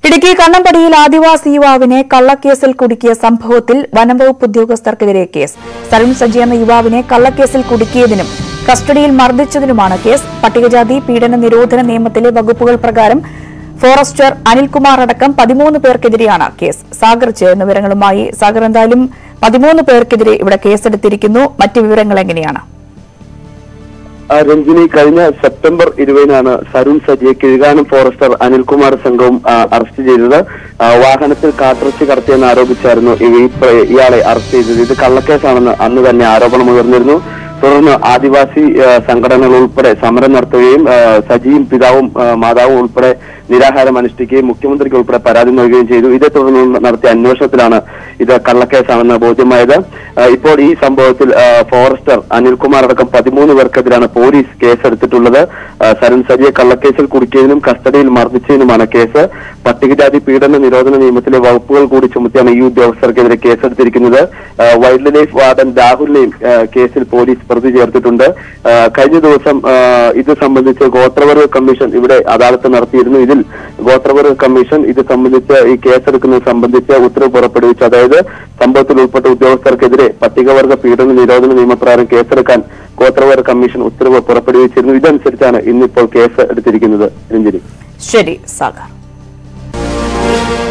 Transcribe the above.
ഇടുക്കി കണ്ണമ്പടിയിൽ ആദിവാസി യുവാവിനെ കള്ളക്കേസിൽ കുടുക്കിയ സംഭവത്തിൽ വനംവകുപ്പ് ഉദ്യോഗസ്ഥർക്കെതിരെ കേസ് സരുൺ സജി എന്ന യുവാവിനെ കള്ളക്കേസിൽ കുടുക്കിയതിനും കസ്റ്റഡിയിൽ മർദ്ദിച്ചതിനുമാണ് കേസ് പട്ടികജാതി പീഡന നിരോധന നിയമത്തിലെ വകുപ്പുകൾ പ്രകാരം ഫോറസ്റ്റർ അനിൽകുമാർ അടക്കം പതിമൂന്ന് പേർക്കെതിരെയാണ് കേസ് സാഗർ ചേർന്ന വിവരങ്ങളുമായി സാഗർ എന്തായാലും പതിമൂന്ന് പേർക്കെതിരെ ഇവിടെ കേസെടുത്തിരിക്കുന്നു മറ്റ് വിവരങ്ങൾ എങ്ങനെയാണ് ആ, രഞ്ജിനി കഴിഞ്ഞ സെപ്റ്റംബർ ഇരുപതിനാണ് സരുൺ സജിയെ കിഴുകാനം ഫോറസ്റ്റർ അനിൽകുമാർ സംഘവും ആ, അറസ്റ്റ് ചെയ്തത് ആ, വാഹനത്തിൽ കാട്ടിറച്ചി കടത്തിയെന്ന് ആരോപിച്ചായിരുന്നു ഇവ- ഈ പ്ര- ഇയാളെ അറസ്റ്റ് ചെയ്തത് ഇത് കള്ളക്കേസാണെന്ന് അന്ന് തന്നെ ആരോപണം ഉയർന്നിരുന്നു തുടർന്ന് ആദിവാസി ആ, സംഘടനകൾ ഉൾപ്പെടെ സമരം നടത്തുകയും ആ, സജിയും പിതാവും ആ, മാതാവും ഉൾപ്പെടെ നിരാഹാരം അനുഷ്ഠിക്കുകയും മുഖ്യമന്ത്രിക്ക് ഉൾപ്പെടെ പരാതി നൽകുകയും ചെയ്തു ഇതേ തുടർന്ന് നടത്തിയ അന്വേഷണത്തിലാണ് ഇത് കള്ളക്കേസാണെന്ന് ബോധ്യമായത് ആ, ഇപ്പോൾ ഈ സംഭവത്തിൽ ആ, ഫോറസ്റ്റർ അനിൽകുമാർ അടക്കം പതിമൂന്ന് പേർക്കെതിരാണ് പോലീസ് കേസെടുത്തിട്ടുള്ളത് ആ, സരൺ സജിയെ കള്ളക്കേസിൽ കുടുക്കിയതിനും കസ്റ്റഡിയിൽ മർദ്ദിച്ചതിനുമാണ് കേസ് പട്ടികജാതി പീഡന നിരോധന നിയമത്തിലെ വകുപ്പുകൾ കൂടി ചുമത്തിയാണ് ഈ ഉദ്യോഗസ്ഥർക്കെതിരെ കേസെടുത്തിരിക്കുന്നത് ആ, വൈൽഡ് ലൈഫ് വാർഡൻ രാഹുലിനെയും ആ, കേസിൽ പോലീസ് പ്രതി ചേർത്തിട്ടുണ്ട് ആ, കഴിഞ്ഞ ദിവസം ആ, ഇത് സംബന്ധിച്ച് ഗോത്രവർഗ കമ്മീഷൻ ഇവിടെ അദാലത്ത് നടത്തിയിരുന്നു ഇതിൽ ഗോത്രവർഗ കമ്മീഷൻ ഇത് സംബന്ധിച്ച് ഈ കേസെടുക്കുന്നത് സംബന്ധിച്ച് ഉത്തരവ് പുറപ്പെടുവിച്ചു അതായത് സംഭവത്തിൽ ഉൾപ്പെട്ട ഉദ്യോഗസ്ഥർക്കെതിരെ പട്ടികവർഗ പീഡന നിരോധന നിയമപ്രകാരം കേസെടുക്കാൻ ഗോത്രവർഗ കമ്മീഷൻ ഉത്തരവ് പുറപ്പെടുവിച്ചിരുന്നു ഇതനുസരിച്ചാണ് ഇന്നിപ്പോൾ കേസ് എടുത്തിരിക്കുന്നത് രഞ്ജിനി ശരി സാഗർ